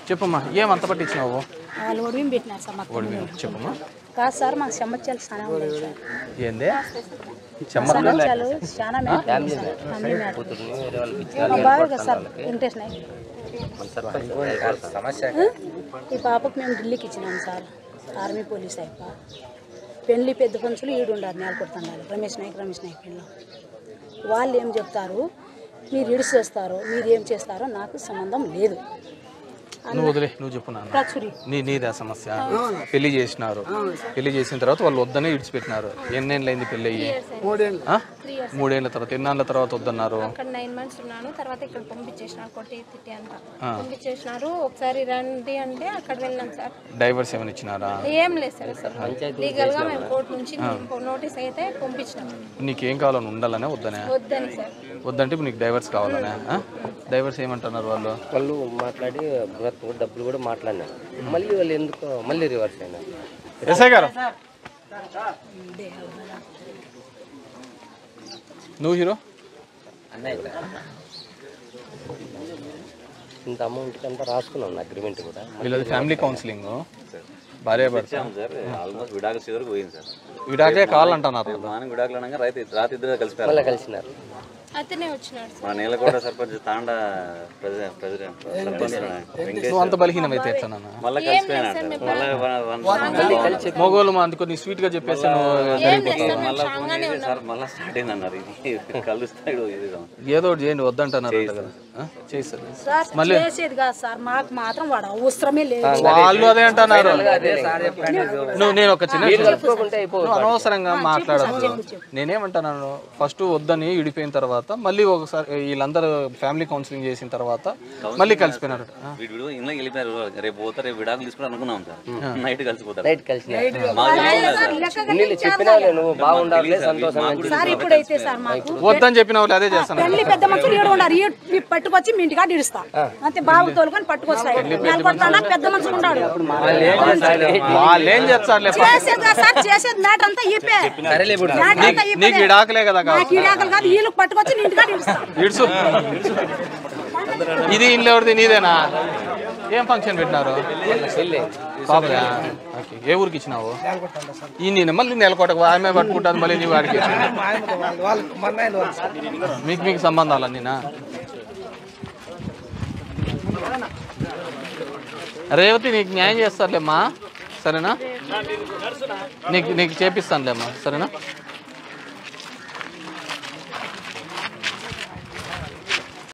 చెప్పమ్మా ఏం అంత పట్టించినావు వాళ్ళు ఒడివిం పెట్టినారు సార్ మాకు ఓడి చెప్పమ్మా కాదు సార్ మాకు చెమ్మచ్చాలు చాలా ఉన్నాయి సార్ ఏందే చెమ్మ చెమ్మచ్చాలు చాలా మేడం ఫ్యామిలీ మేడం మా బాగా కదా సార్ వెంకటేష్ నాయక్ ఈ పాపకు మేము ఢిల్లీకి ఇచ్చినాం సార్ ఆర్మీ పోలీస్ అయిప పెళ్లి పెద్ద పంచులు ఈడు ఉండాలి నేల కొడుతున్నారు రమేష్ నాయక్ రమేష్ నాయక్ పెళ్ళి వాళ్ళు ఏం చెప్తారు మీరు ఇడిసి చేస్తారో మీరు ఏం చేస్తారో నాకు సంబంధం లేదు నువ్వు వదిలే నువ్వు చెప్పు నాన్న ప్రచురి నీ నీదే సమస్య పెళ్లి చేసినారు పెళ్లి చేసిన తర్వాత వాళ్ళు వద్దనే ఇడిచిపెట్టినారు ఎన్నేళ్ళైంది పెళ్ళి అయ్యి ఆ? మూడేళ్ల తర్వాత ఎన్నాళ్ళ తర్వాత వద్దన్నారు అక్కడ నైన్ మంత్స్ ఉన్నాను తర్వాత ఇక్కడ పంపించేసినారు కొట్టి తిట్టి అంతా పంపించేసినారు ఒకసారి రండి అంటే అక్కడ వెళ్ళాం సార్ డైవర్స్ ఏమైనా ఇచ్చినారా ఏం లేదు సార్ అసలు లీగల్ గా మేము కోర్టు నుంచి నోటీస్ అయితే పంపించినాం నీకేం కావాలని ఉండాలనే వద్దనే వద్దని సార్ వద్దంటే ఇప్పుడు నీకు డైవర్స్ కావాలనే ఆ? డైవర్స్ ఏమంటున్నారు వాళ్ళు వాళ్ళు మాట్లాడి భర్త కూడా డబ్బులు కూడా మాట్లాడినారు మళ్ళీ వాళ్ళు ఎందుకో మళ్ళీ రివర్స్ అయినారు ఎస్ఐ గారు నువ్వు హీరో ఇంత అమౌంట్కి అంతా రాసుకున్నాం అగ్రిమెంట్ కూడా వీళ్ళది ఫ్యామిలీ కౌన్సిలింగ్ భార్య భర్త సార్ ఆల్మోస్ట్ విడాకుల చివరికి పోయింది సార్ విడాకే కావాలంటున్నారు బాగా విడాకులు అనగా రైతు రాత్రి ఇద్దరు కలిసిపోయారు మళ్ళీ కలిసినారు అతనే వచ్చినాడు సార్ మన నేలకోట సర్పంచ్ తాండా ప్రెసిడెంట్ ప్రెసిడెంట్ సర్పంచ్ వెంకటేష్ నువ్వు అంత బలహీనమైతే ఎట్లనన్నా మళ్ళీ కలిసిపోయాను అంటారు మళ్ళీ మగోళ్ళు మా అందుకో నీ స్వీట్ గా చెప్పేసి నువ్వు సరిపోతావు మళ్ళీ ఫోన్ చేసి సార్ మళ్ళీ స్టార్ట్ అయింది అన్నారు ఇది కలుస్తాడు ఇది ఏదో ఒకటి చేయండి వద్దంటున్నారు అంట కదా ఆ? చేస్తారు సార్ చేసేది కాదు సార్ మాకు మాత్రం వాడు అవసరమే లేదు వాళ్ళు అదే అంటున్నారు నువ్వు నేను ఒక చిన్న కలుపుకోకుంటే అయిపో నువ్వు అనవసరంగా మాట్లాడద్దు నేనేమంటున్నాను ఫస్ట్ వద్దని విడిపోయిన తర్వాత మళ్ళీ ఒకసారి వీళ్ళందరూ ఫ్యామిలీ కౌన్సిలింగ్ చేసిన తర్వాత మళ్ళీ కలిసిపోయినారు ఆ? వీడు వీడు ఇంట్లో వెళ్ళిపోయారు రేపు పోతే రేపు విడాకులు తీసుకుని అనుకున్నాం సార్ నైట్ కలిసిపోతారు నైట్ కలిసినారు మాకు తెలియదు సార్. నీళ్ళు చెప్పినావులే నువ్వు బాగుండాలి సంతోషం అని సార్ ఇప్పుడైతే సార్ మాకు వద్దని చెప్పిన వాళ్ళు అదే చేస్తాను పెళ్లి పెద్ద మనుషులు ఈడు ఉండారు ఈ ఈ పట్టుకొచ్చి మీ ఇంటికాడ ఇడుస్తా అంతే బాబు తోలుకొని పట్టుకొస్తాయి నెలకొడతానా పెద్ద మనుషులు ఉన్నాడు వాళ్ళు ఏం చేస్తారులే చేసేది కాదు సార్ చేసేది మ్యాటర్ అంతా ఈపే మ్యాటర్ అంతా ఈపే. నీకు విడాకలే కదా కావాలి నాకు ఈడాకలు కాదు వీళ్ళకి పట్టుకొచ్చి నీ ఇంటికాడ ఇడుస్తా ఇడుసు ఇది ఇల్లు ఎవరిది నీదేనా ఏం ఫంక్షన్ పెట్టినారు పాపదా ఓకే ఏ ఊరికి ఇచ్చినావు ఈ నేను మళ్ళీ నెలకోటకు ఆమె పట్టుకుంటుంది మళ్ళీ నీ వాడికి మీకు మీకు సంబంధాలు అన్నీనా రేవతి నీకు న్యాయం చేస్తారులేమ్మా సరేనా నీకు నీకు చేపిస్తానులేమ్మా సరేనా